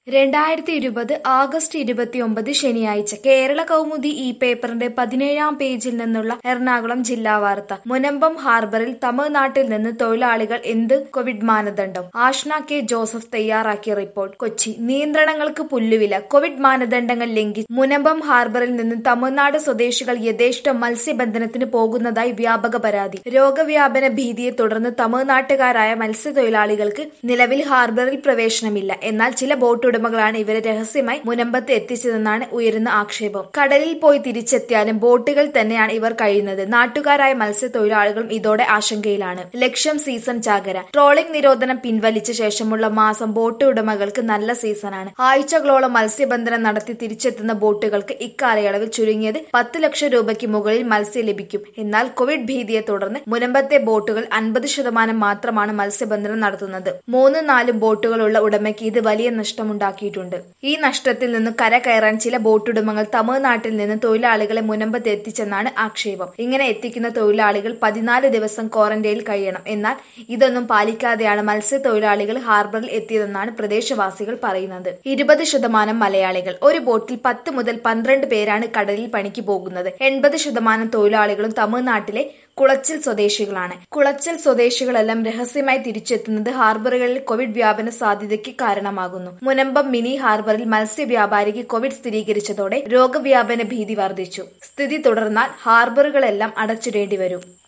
രണ്ടായിരത്തി ഇരുപത് ആഗസ്റ്റ് ഇരുപത്തിയൊമ്പത് ശനിയാഴ്ച കേരള കൗമുദി ഈ പേപ്പറിന്റെ പതിനേഴാം പേജിൽ നിന്നുള്ള എറണാകുളം ജില്ലാ വാർത്ത മുനമ്പം ഹാർബറിൽ തമിഴ്നാട്ടിൽ നിന്ന് തൊഴിലാളികൾ എന്ത് കോവിഡ് മാനദണ്ഡം ആഷ്ന കെ ജോസഫ് തയ്യാറാക്കിയ റിപ്പോർട്ട് കൊച്ചി നിയന്ത്രണങ്ങൾക്ക് പുല്ലുവില കോവിഡ് മാനദണ്ഡങ്ങൾ ലംഘിച്ച് മുനമ്പം ഹാർബറിൽ നിന്ന് തമിഴ്നാട് സ്വദേശികൾ യഥേഷ്ടം മത്സ്യബന്ധനത്തിന് പോകുന്നതായി വ്യാപക പരാതി രോഗവ്യാപന ഭീതിയെ തുടർന്ന് തമിഴ്നാട്ടുകാരായ മത്സ്യത്തൊഴിലാളികൾക്ക് നിലവിൽ ഹാർബറിൽ പ്രവേശനമില്ല എന്നാൽ ചില ബോട്ട് ഉടമകളാണ് ഇവരെ രഹസ്യമായി മുനമ്പത്ത് എത്തിച്ചതെന്നാണ് ഉയരുന്ന ആക്ഷേപം കടലിൽ പോയി തിരിച്ചെത്തിയാലും ബോട്ടുകൾ തന്നെയാണ് ഇവർ കഴിയുന്നത് നാട്ടുകാരായ മത്സ്യത്തൊഴിലാളികളും ഇതോടെ ആശങ്കയിലാണ് ലക്ഷ്യം സീസൺ ചാകര ട്രോളിംഗ് നിരോധനം പിൻവലിച്ച ശേഷമുള്ള മാസം ബോട്ട് ഉടമകൾക്ക് നല്ല സീസണാണ് ആഴ്ചകളോളം മത്സ്യബന്ധനം നടത്തി തിരിച്ചെത്തുന്ന ബോട്ടുകൾക്ക് ഇക്കാലയളവിൽ ചുരുങ്ങിയത് പത്ത് ലക്ഷം രൂപയ്ക്ക് മുകളിൽ മത്സ്യം ലഭിക്കും എന്നാൽ കോവിഡ് ഭീതിയെ തുടർന്ന് മുനമ്പത്തെ ബോട്ടുകൾ അൻപത് ശതമാനം മാത്രമാണ് മത്സ്യബന്ധനം നടത്തുന്നത് മൂന്നും നാലും ബോട്ടുകളുള്ള ഉടമയ്ക്ക് ഇത് വലിയ നഷ്ടമുണ്ടാക്കിയിട്ടുണ്ട് ഈ നഷ്ടത്തിൽ നിന്ന് കര കയറാൻ ചില ബോട്ടുടമകൾ തമിഴ്നാട്ടിൽ നിന്ന് തൊഴിലാളികളെ മുനമ്പത്ത് എത്തിച്ചെന്നാണ് ആക്ഷേപം ഇങ്ങനെ എത്തിക്കുന്ന തൊഴിലാളികൾ പതിനാല് ദിവസം ക്വാറന്റൈനിൽ കഴിയണം എന്നാൽ ഇതൊന്നും പാലിക്കാതെയാണ് മത്സ്യത്തൊഴിലാളികൾ ഹാർബറിൽ എത്തിയതെന്നാണ് പ്രദേശവാസികൾ പറയുന്നത് ഇരുപത് ശതമാനം മലയാളികൾ ഒരു ബോട്ടിൽ പത്ത് മുതൽ പന്ത്രണ്ട് പേരാണ് കടലിൽ പണിക്ക് പോകുന്നത് എൺപത് ശതമാനം തൊഴിലാളികളും തമിഴ്നാട്ടിലെ കുളച്ചൽ സ്വദേശികളാണ് കുളച്ചൽ സ്വദേശികളെല്ലാം രഹസ്യമായി തിരിച്ചെത്തുന്നത് ഹാർബറുകളിൽ കോവിഡ് വ്യാപന സാധ്യതയ്ക്ക് കാരണമാകുന്നു മുനമ്പം മിനി ഹാർബറിൽ മത്സ്യവ്യാപാരിക്ക് കോവിഡ് സ്ഥിരീകരിച്ചതോടെ രോഗവ്യാപന ഭീതി വർദ്ധിച്ചു സ്ഥിതി തുടർന്നാൽ ഹാർബറുകളെല്ലാം അടച്ചിടേണ്ടി വരും